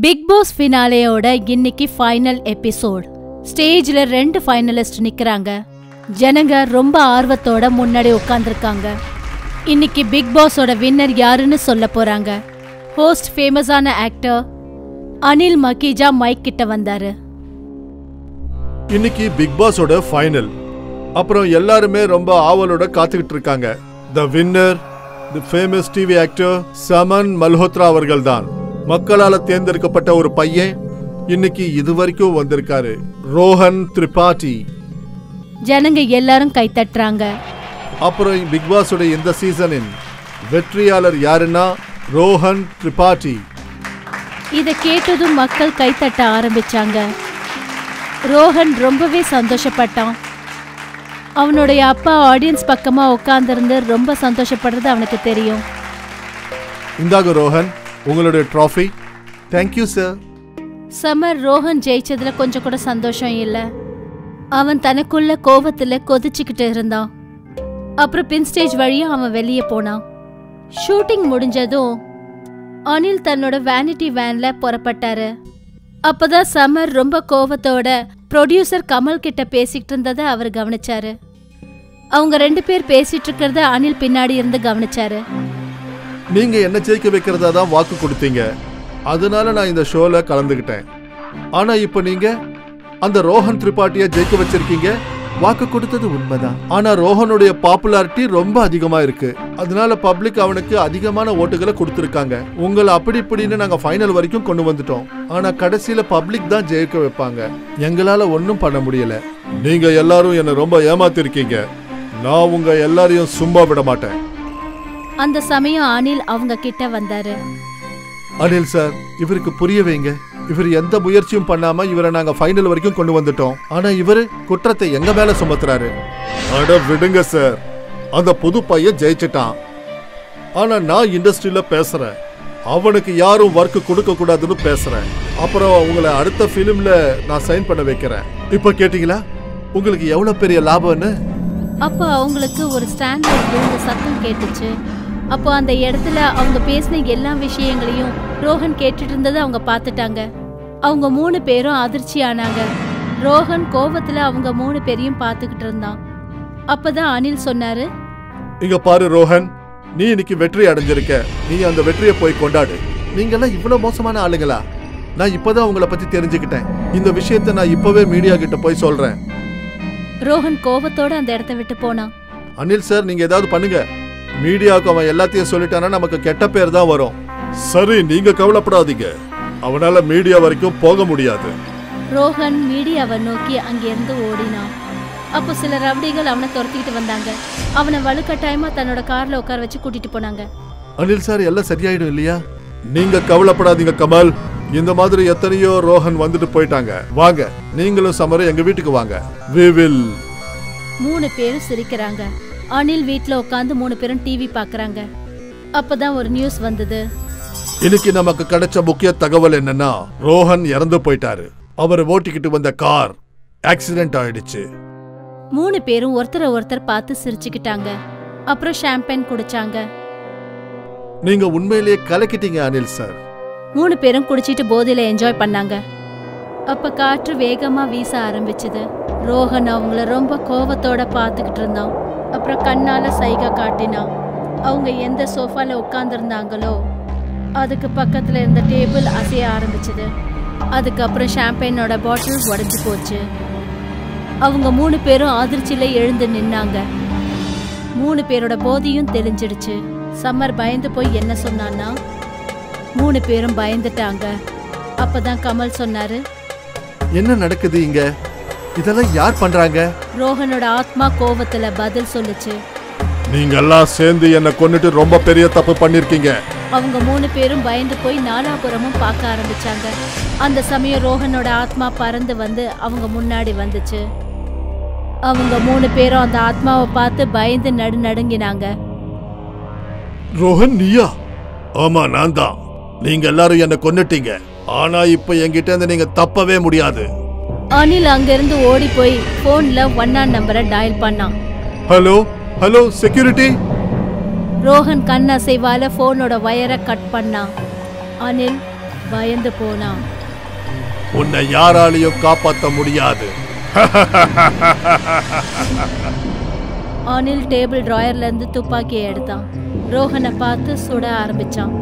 big pass ஃபினாலேயோட இன்னைக்கு final episode ஸ்டேஜ்ல ரெண்டு ஃபைனலிஸ்ட் நிக்கறாங்க ஜனங்க ரொம்ப ஆர்வத்தோட முன்னாடி உட்கார்ந்திருக்காங்க இன்னைக்கு பிக் பாஸோட வின்னர் யாருன்னு சொல்ல போறாங்க ஹோஸ்ட் ஃபேமஸான ஆக்டர் அனில் மக்கீஜா மைக் கிட்ட வந்தாரு இன்னைக்கு பிக் பாஸோட ஃபைனல் அப்புறம் எல்லாருமே ரொம்ப ஆவலோட காத்துக்கிட்டு இருக்காங்க the winner the famous TV actor Saman Malhotra அவர்கள் தான் மக்களால தேர்ந்தெடுக்கப்பட்ட ஒரு பையன் இன்னைக்கு இது வரைக்கும் வந்திருக்காரு ரோஹன் திரிபாட்டி ஜனங்க எல்லாரும் கை தட்டுறாங்க அப்புறம் பிக் பாஸோட இந்த சீசனின் வெற்றியாளர் யாருன்னா ரோஹன் திரிபாட்டி இத கேட்டதும் மக்கள் கைத்தட்ட ஆரம்பிச்சாங்க ரோஹன் ரொம்பவே சந்தோஷப்பட்டான் அவனுடைய அப்பா ஆடியன்ஸ் பக்கமா உட்கார்ந்திருந்து ரொம்ப சந்தோஷப்படுறது அவனுக்கு தெரியும் இந்தாங்க ரோஹன் உங்களுடைய trophy thank you sir Samar Rohan ஜெயிச்சதுல கொஞ்சம் கூட சந்தோஷம் இல்ல அவன் தனக்குள்ள கோவத்துல கொதிச்சுக்கிட்டு இருந்தான் அப்புறம் பின் ஸ்டேஜ் வழியா அவன் வெளியே போனான் ஷூட்டிங் முடிஞ்சதும் அனில் தன்னோட வேனிட்டி வேன்ல புறப்பட்டாரு அப்பதான் சமர் ரொம்ப கோவத்தோட ப்ரொடியூசர் கமல் கிட்ட பேசிக்கிட்டு இருந்ததை அவர் கவனிச்சாரு அவங்க ரெண்டு பேர் பேசிட்டு இருக்கிறத அனில் பின்னாடி இருந்து கவனிச்சாரு நீங்க என்ன ஜெயிக்க வைக்கிறதா தான் வாக்கு கொடுத்தீங்க அதனால நான் இந்த ஷோல கலந்துக்கிட்டேன் ஆனா இப்போ நீங்க அந்த ரோஹன் திரிபாட்டிய ஜெயிக்க வச்சிருக்கீங்க வாக்கு கொடுத்தது உண்மைதான் ஆனா ரோஹனுடைய பாப்புலாரிட்டி ரொம்ப அதிகமா இருக்கு அதனால பப்ளிக் அவனுக்கு அதிகமான ஓட்டுகளை கொடுத்திருக்காங்க உங்களை அப்படி இப்படின்னு நாங்க ஃபைனல் வரைக்கும் கொண்டு வந்துட்டோம் ஆனா கடைசியில பப்ளிக் தான் ஜெயிக்க வைப்பாங்க எங்களால ஒன்றும் பண்ண முடியல நீங்க எல்லாரும் என்ன ரொம்ப ஏமாத்திருக்கீங்க நான் உங்க எல்லாரையும் சும்மா விட மாட்டேன் அந்த சமயம் அனில் அவங்க கிட்ட வந்தாரு அனில் சார் இவருக்கு புரிய வைங்க இவர் எந்த முயற்சியும் பண்ணாம இவரை நாங்க ஃபைனல் வரைக்கும் கொண்டு வந்துட்டோம் ஆனா இவரு குற்றத்தை எங்க மேல சுமத்துறாரு அட விடுங்க சார் அந்த புது பையன் ஜெயிச்சிட்டான் ஆனா நான் இண்டஸ்ட்ரியில பேசுறேன் அவனுக்கு யாரும் ஒர்க் கொடுக்க கூடாதுன்னு பேசுறேன் அப்புறம் உங்களை அடுத்த ஃபிலிம்ல நான் சைன் பண்ண வைக்கிறேன் இப்ப கேட்டீங்களா உங்களுக்கு எவ்வளவு பெரிய லாபம்னு அப்போ அவங்களுக்கு ஒரு ஸ்டாண்ட்ல விழுந்த சத்தம் கேட்டுச்சு அப்போ அந்த இடத்துல அவங்க பேசின எல்லா விஷயங்களையும் ரோஹன் கேட்டுட்டு இருந்ததை அவங்க பார்த்துட்டாங்க அவங்க மூணு பேரும் அதிர்ச்சி ஆனாங்க ரோஹன் கோவத்துல அவங்க மூணு பேரையும் பார்த்துக்கிட்டு இருந்தான் அப்பதான் அனில் சொன்னாரு இங்க பாரு ரோஹன் நீ இன்னைக்கு வெற்றி அடைஞ்சிருக்க நீ அந்த வெற்றியை போய் கொண்டாடு நீங்கெல்லாம் இவ்வளவு மோசமான ஆளுங்களா நான் இப்பதான் உங்களை பத்தி தெரிஞ்சுக்கிட்டேன் இந்த விஷயத்த நான் இப்பவே மீடியா கிட்ட போய் சொல்றேன் ரோஹன் கோவத்தோட அந்த இடத்த விட்டு போனான் அனில் சார் நீங்க ஏதாவது பண்ணுங்க மீடியாவுக்கு அவன் எல்லாத்தையும் சொல்லிட்டானா நமக்கு கெட்ட பேர் தான் வரும் சரி நீங்க கவலைப்படாதீங்க அவனால மீடியா வரைக்கும் போக முடியாது ரோஹன் மீடியாவை நோக்கி அங்கிருந்து ஓடினான் அப்போ சில ரவுடிகள் அவனை துரத்திக்கிட்டு வந்தாங்க அவனை வலுக்கட்டாயமா தன்னோட கார்ல உட்கார வச்சு கூட்டிட்டு போனாங்க அனில் சார் எல்லாம் சரியாயிடும் இல்லையா நீங்க கவலைப்படாதீங்க கமல் இந்த மாதிரி எத்தனையோ ரோஹன் வந்துட்டு போயிட்டாங்க வாங்க நீங்களும் சமரம் எங்க வீட்டுக்கு வாங்க we will மூணு பேரும் சிரிக்கிறாங்க அனில் வீட்ல உட்காந்து மூணு பேரும் டிவி பார்க்கறாங்க அப்பதான் ஒரு நியூஸ் வந்தது இன்னைக்கு நமக்கு கிடைச்ச முக்கிய தகவல் என்னன்னா ரோஹன் இறந்து போயிட்டாரு அவர் ஓட்டிக்கிட்டு வந்த கார் ஆக்சிடென்ட் ஆயிடுச்சு மூணு பேரும் ஒருத்தரை ஒருத்தர் பார்த்து சிரிச்சுக்கிட்டாங்க அப்புறம் ஷாம்பைன் குடிச்சாங்க நீங்க உண்மையிலேயே கலக்கிட்டீங்க அனில் சார் மூணு பேரும் குடிச்சிட்டு போதையில என்ஜாய் பண்ணாங்க அப்ப காற்று வேகமா வீச ஆரம்பிச்சது ரோஹன் அவங்கள ரொம்ப கோவத்தோட பார்த்துக்கிட்டு இருந்தான் அப்புறம் கண்ணால சைகை காட்டினான் அவங்க எந்த சோஃபால உட்கார்ந்திருந்தாங்களோ அதுக்கு பக்கத்துல இருந்த டேபிள் அசைய ஆரம்பிச்சது அதுக்கப்புறம் ஷாம்பைனோட பாட்டில் உடைஞ்சு போச்சு அவங்க மூணு பேரும் அதிர்ச்சியில எழுந்து நின்னாங்க மூணு பேரோட போதியும் தெரிஞ்சிடுச்சு சம்மர் பயந்து போய் என்ன சொன்னான்னா மூணு பேரும் பயந்துட்டாங்க அப்பதான் கமல் சொன்னாரு என்ன நடக்குது இங்க இதெல்லாம் யார் பண்றாங்க ரோஹனோட ஆத்மா கோவத்துல பதில் சொல்லுச்சு நீங்க எல்லாம் சேர்ந்து என்ன கொன்னுட்டு ரொம்ப பெரிய தப்பு பண்ணிருக்கீங்க அவங்க மூணு பேரும் பயந்து போய் நாலாபுரமும் பார்க்க ஆரம்பிச்சாங்க அந்த சமயம் ரோஹனோட ஆத்மா பறந்து வந்து அவங்க முன்னாடி வந்துச்சு அவங்க மூணு பேரும் அந்த ஆத்மாவை பார்த்து பயந்து நடு நடுங்கினாங்க ரோஹன் நீயா ஆமா நான் தான் நீங்க எல்லாரும் என்ன கொன்னுட்டீங்க ஆனா இப்ப என்கிட்ட இருந்து நீங்க தப்பவே முடியாது அனில் அங்கிருந்து ஓடி போய் போன்ல ஒன்னா நம்பரை டயல் பண்ணான் ஹலோ ஹலோ செக்யூரிட்டி ரோஹன் கண் அசைவால போனோட வயரை கட் பண்ணான் அனில் பயந்து போனான் உன்னை யாராலையும் காப்பாத்த முடியாது அனில் டேபிள் டிராயர்ல இருந்து துப்பாக்கியை எடுத்தான் ரோஹனை பார்த்து சுட ஆரம்பிச்சான்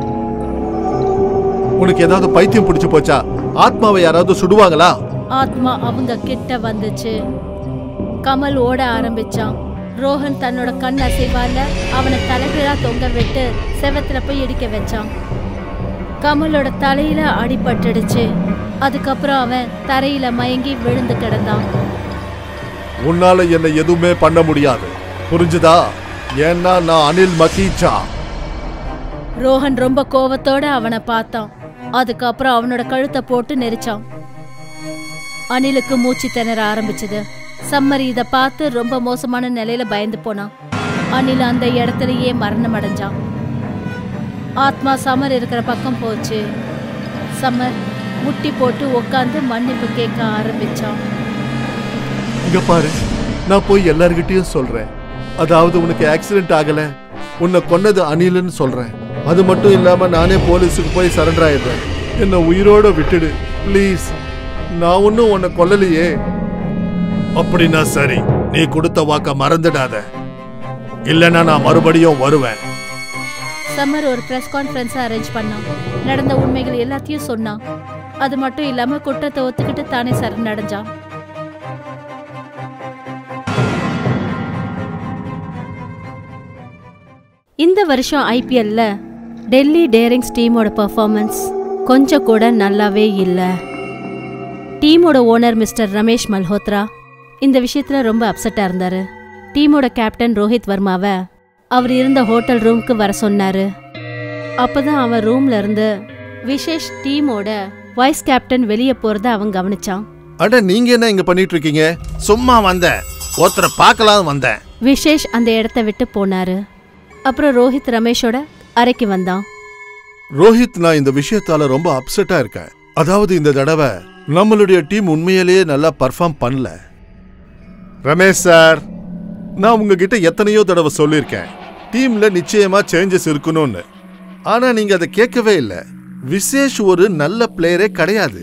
உனக்கு ஏதாவது பைத்தியம் பிடிச்சு போச்சா ஆத்மாவை யாராவது சுடுவாங்களா ஆத்மா அவங்க கிட்ட வந்துச்சு கமல் ஓட ஆரம்பிச்சான் ரோஹன் தன்னோட கண் அசைவால அவனை தலைகீழா தொங்க விட்டு செவத்துல போய் இடிக்க வச்சான் கமலோட தலையில அடிபட்டுடுச்சு அதுக்கப்புறம் அவன் தரையில மயங்கி விழுந்து கிடந்தான் உன்னால என்ன எதுவுமே பண்ண முடியாது புரிஞ்சுதா ஏன்னா நான் அனில் மகீச்சா ரோஹன் ரொம்ப கோவத்தோட அவனை பார்த்தான் அதுக்கப்புறம் அவனோட கழுத்தை போட்டு நெரிச்சான் அனிலுக்கு மூச்சு திணற ஆரம்பிச்சது சம்மரி இத பார்த்து ரொம்ப மோசமான நிலையில பயந்து போனான் அனில் அந்த இடத்துலயே மரணம் அடைஞ்சான் ஆத்மா சம்மர் இருக்கிற பக்கம் போச்சு சம்மர் முட்டி போட்டு உட்காந்து மன்னிப்பு கேட்க ஆரம்பிச்சான் இங்க பாரு நான் போய் எல்லார்கிட்டயும் சொல்றேன் அதாவது உனக்கு ஆக்சிடென்ட் ஆகல உன்னை கொன்னது அனில்னு சொல்றேன் அது மட்டும் இல்லாம நானே போலீஸுக்கு போய் சரண்டர் ஆயிடுறேன் என்ன உயிரோட விட்டுடு ப்ளீஸ் நான் ஒன்னும் உன்னை கொல்லலையே அப்படின்னா சரி நீ கொடுத்த வாக்க மறந்துடாத இல்லைன்னா நான் மறுபடியும் வருவேன் சம்மர் ஒரு பிரஸ் கான்ஃபரன்ஸ் அரேஞ்ச் பண்ணான் நடந்த உண்மைகள் எல்லாத்தையும் சொன்னான் அது மட்டும் இல்லாம குற்றத்தை ஒத்துக்கிட்டு தானே சரணடைஞ்சான் இந்த வருஷம் ஐபிஎல்ல டெல்லி டேரிங்ஸ் டீமோட பெர்ஃபார்மன்ஸ் கொஞ்சம் கூட நல்லாவே இல்லை டீமோட ஓனர் மிஸ்டர் ரமேஷ் மல்ஹோத்ரா இந்த விஷயத்துல ரொம்ப அப்செட்டா இருந்தாரு டீமோட கேப்டன் ரோஹித் வர்மாவை அவர் இருந்த ஹோட்டல் ரூமுக்கு வர சொன்னாரு அப்பதான் அவன் ரூம்ல இருந்து விசேஷ் டீமோட வைஸ் கேப்டன் வெளியே போறத அவன் கவனிச்சான் அட நீங்க என்ன இங்க பண்ணிட்டு இருக்கீங்க சும்மா வந்தேன் ஒருத்தரை பார்க்கலாம் வந்தேன் விசேஷ் அந்த இடத்த விட்டு போனாரு அப்புறம் ரோஹித் ரமேஷோட அறைக்கு வந்தான் ரோஹித் நான் இந்த விஷயத்தால ரொம்ப அப்செட்டா இருக்கேன் அதாவது இந்த தடவை நம்மளுடைய டீம் உண்மையிலேயே நல்லா பர்ஃபார்ம் பண்ணல ரமேஷ் சார் நான் உங்ககிட்ட எத்தனையோ தடவை சொல்லியிருக்கேன் டீம்ல நிச்சயமா சேஞ்சஸ் இருக்கணும்னு ஆனா நீங்க அதை கேட்கவே இல்லை விசேஷ் ஒரு நல்ல பிளேயரே கிடையாது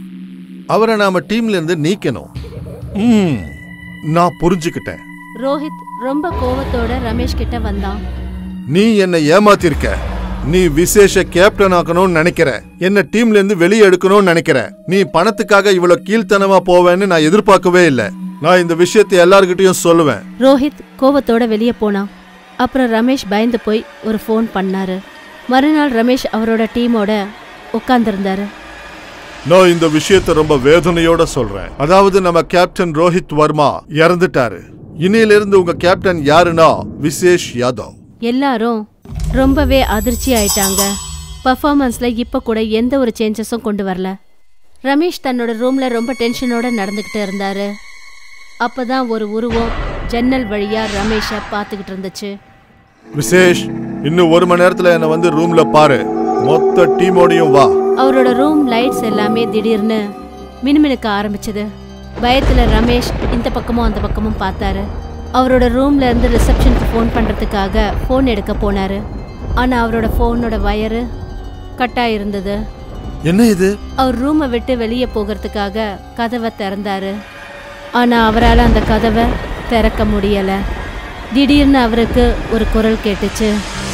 அவரை நாம டீம்ல இருந்து நீக்கணும் ம், நான் புரிஞ்சுக்கிட்டேன் ரோஹித் ரொம்ப கோவத்தோட ரமேஷ் கிட்ட வந்தான் நீ என்னை ஏமாத்திருக்க நீ விசேஷ கேப்டன் ஆக்கணும்னு நினைக்கிற என்ன டீம்ல இருந்து வெளியே எடுக்கணும்னு நினைக்கிற நீ பணத்துக்காக இவ்வளவு கீழ்த்தனமா போவேன்னு நான் எதிர்பார்க்கவே இல்லை நான் இந்த விஷயத்தை எல்லார்கிட்டயும் சொல்லுவேன் ரோஹித் கோவத்தோட வெளியே போனான் அப்புறம் ரமேஷ் பயந்து போய் ஒரு ஃபோன் பண்ணாரு மறுநாள் ரமேஷ் அவரோட டீமோட உட்கார்ந்திருந்தாரு நான் இந்த விஷயத்தை ரொம்ப வேதனையோட சொல்றேன் அதாவது நம்ம கேப்டன் ரோஹித் வர்மா இறந்துட்டாரு இன்னையிலிருந்து உங்க கேப்டன் யாருன்னா விசேஷ் யாதவ் எல்லாரும் ரொம்பவே அதிர்ச்சி ஆயிட்டாங்க பர்ஃபார்மன்ஸ்ல இப்ப கூட எந்த ஒரு சேஞ்சஸும் கொண்டு வரல ரமேஷ் தன்னோட ரூம்ல ரொம்ப டென்ஷனோட நடந்துகிட்டு இருந்தாரு அப்பதான் ஒரு உருவம் ஜன்னல் வழியா ரமேஷை பார்த்துக்கிட்டு இருந்துச்சு விசேஷ் இன்னும் ஒரு மணி நேரத்துல என்ன வந்து ரூம்ல பாரு மொத்த டீமோடையும் வா அவரோட ரூம் லைட்ஸ் எல்லாமே திடீர்னு மினுமினுக்க ஆரம்பிச்சது பயத்துல ரமேஷ் இந்த பக்கமும் அந்த பக்கமும் பார்த்தாரு அவரோட ரூம்ல இருந்து ரிசப்ஷனுக்கு ஃபோன் பண்றதுக்காக ஃபோன் எடுக்க போனாரு ஆனா அவரோட ஃபோனோட வயரு கட்டா இருந்தது என்ன இது அவர் ரூமை விட்டு வெளியே போகிறதுக்காக கதவை திறந்தாரு ஆனா அவரால் அந்த கதவை திறக்க முடியல திடீர்னு அவருக்கு ஒரு குரல் கேட்டுச்சு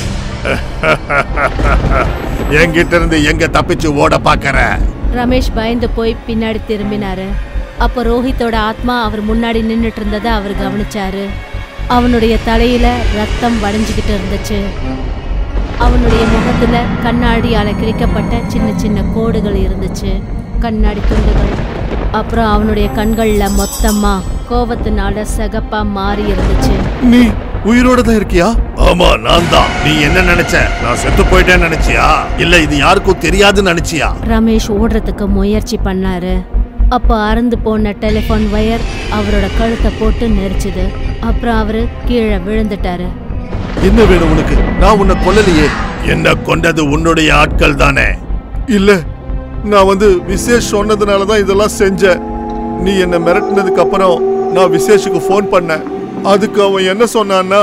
என்கிட்ட இருந்து எங்க தப்பிச்சு ஓட பாக்கற ரமேஷ் பயந்து போய் பின்னாடி திரும்பினாரு அப்போ ரோஹித்தோட ஆத்மா அவர் முன்னாடி நின்னுட்டு இருந்ததை அவர் கவனிச்சாரு அவனுடைய தலையில ரத்தம் வடிஞ்சுக்கிட்டு இருந்துச்சு அவனுடைய முகத்துல கண்ணாடியால கிழிக்கப்பட்ட சின்ன சின்ன கோடுகள் இருந்துச்சு கண்ணாடி துண்டுகள் அப்புறம் அவனுடைய கண்கள்ல மொத்தமா கோபத்தினால சகப்பா மாறி இருந்துச்சு நீ உயிரோட தான் இருக்கியா ஆமா நான் தான் நீ என்ன நினைச்ச நான் செத்து போயிட்டேன்னு நினைச்சியா இல்ல இது யாருக்கும் தெரியாதுன்னு நினைச்சியா ரமேஷ் ஓடுறதுக்கு முயற்சி பண்ணாரு அப்போ அறுந்து போன டெலிஃபோன் வயர் அவரோட கழுத்தை போட்டு நெரிச்சுது அப்புறம் அவரு கீழே விழுந்துட்டாரு என்ன வேணும் உனக்கு நான் உன்னை கொல்லலையே என்ன கொண்டது உன்னுடைய ஆட்கள் தானே இல்ல நான் வந்து விசேஷ் சொன்னதுனால தான் இதெல்லாம் செஞ்சேன் நீ என்ன மிரட்டினதுக்கு அப்புறம் நான் விசேஷுக்கு ஃபோன் பண்ணேன் அதுக்கு அவன் என்ன சொன்னான்னா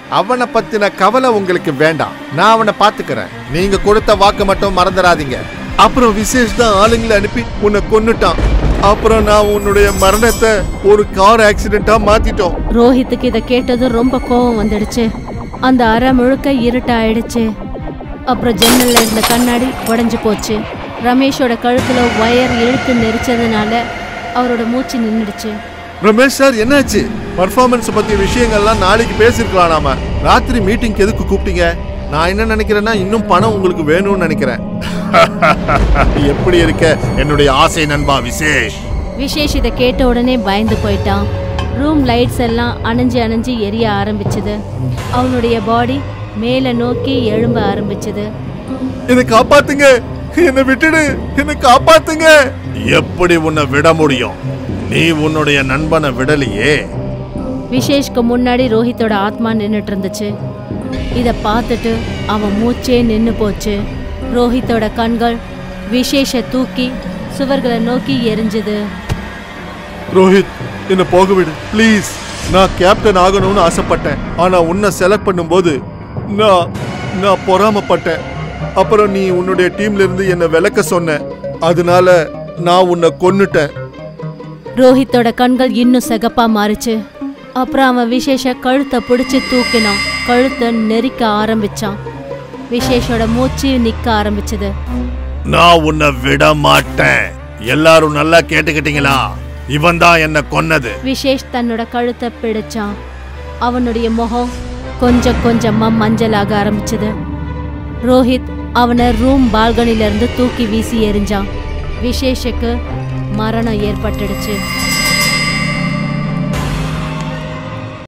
அவனை பத்தின கவலை உங்களுக்கு வேண்டாம் நான் அவனை பாத்துக்கிறேன் நீங்க கொடுத்த வாக்கு மட்டும் மறந்துடாதீங்க அப்புறம் விசேஷ் தான் ஆளுங்களை அனுப்பி உன்னை கொன்னுட்டான் அப்புறம் நான் உன்னுடைய மரணத்தை ஒரு கார் ஆக்சிடென்ட்டா மாத்திட்டோம் ரோஹித்துக்கு இதை கேட்டதும் ரொம்ப கோவம் வந்துடுச்சு அந்த அறை முழுக்க இருட்டாயிடுச்சு அப்புறம் ஜன்னல்ல இருந்த கண்ணாடி உடைஞ்சு போச்சு ரமேஷோட கழுத்துல ஒயர் இழுத்து நெரிச்சதுனால அவரோட மூச்சு நின்றுடுச்சு ரமேஷ் சார் என்னாச்சு பர்ஃபார்மன்ஸ் பத்திய விஷயங்கள்லாம் நாளைக்கு பேசிருக்கலாம் நாம ராத்திரி மீட்டிங்க்கு எதுக்கு கூப்பிட்டீங்க நான் என்ன நினைக்கிறேன்னா இன்னும் பணம் உங்களுக்கு வேணும்னு நினைக்கிறேன் எப்படி இருக்க என்னுடைய ஆசை நண்பா விசேஷ் விசேஷ் இதை கேட்ட உடனே பயந்து போயிட்டான் ரூம் லைட்ஸ் எல்லாம் அணைஞ்சு அணைஞ்சு எரிய ஆரம்பிச்சது அவனுடைய பாடி மேலே நோக்கி எழும்ப ஆரம்பிச்சது என்னை காப்பாத்துங்க என்னை விட்டுடு என்னை காப்பாத்துங்க எப்படி உன்னை விட முடியும் நீ உன்னுடைய நண்பனை விடலையே விசேஷ்க்கு முன்னாடி ரோஹித்தோட ஆத்மா நின்றுட்டு இருந்துச்சு இதை பார்த்துட்டு அவன் மூச்சே நின்று போச்சு ரோஹித்தோட கண்கள் விசேஷ தூக்கி சுவர்களை நோக்கி எரிஞ்சுது ரோஹித் என்ன போக விடு ப்ளீஸ் நான் கேப்டன் ஆகணும்னு ஆசைப்பட்டேன் ஆனா உன்னை செலக்ட் பண்ணும்போது நான் நான் பொறாமப்பட்டேன் அப்புறம் நீ உன்னுடைய டீம்ல இருந்து என்னை விலக்க சொன்ன அதனால நான் உன்னை கொன்னுட்டேன் ரோஹித்தோட கண்கள் இன்னும் சிகப்பா மாறுச்சு அப்புறம் அவன் விசேஷ கழுத்தை பிடிச்சு தூக்கினான் கழுத்தை நெரிக்க ஆரம்பிச்சான் விசேஷோட மூச்சு நிக்க ஆரம்பிச்சது நான் உன்னை விட மாட்டேன் எல்லாரும் நல்லா கேட்டுக்கிட்டீங்களா இவன் தான் என்ன கொன்னது விசேஷ் தன்னோட கழுத்தை பிடிச்சான் அவனுடைய முகம் கொஞ்சம் கொஞ்சமா மஞ்சளாக ஆரம்பிச்சது ரோஹித் அவனை ரூம் பால்கனில இருந்து தூக்கி வீசி எறிஞ்சான் விசேஷுக்கு மரணம் ஏற்பட்டுடுச்சு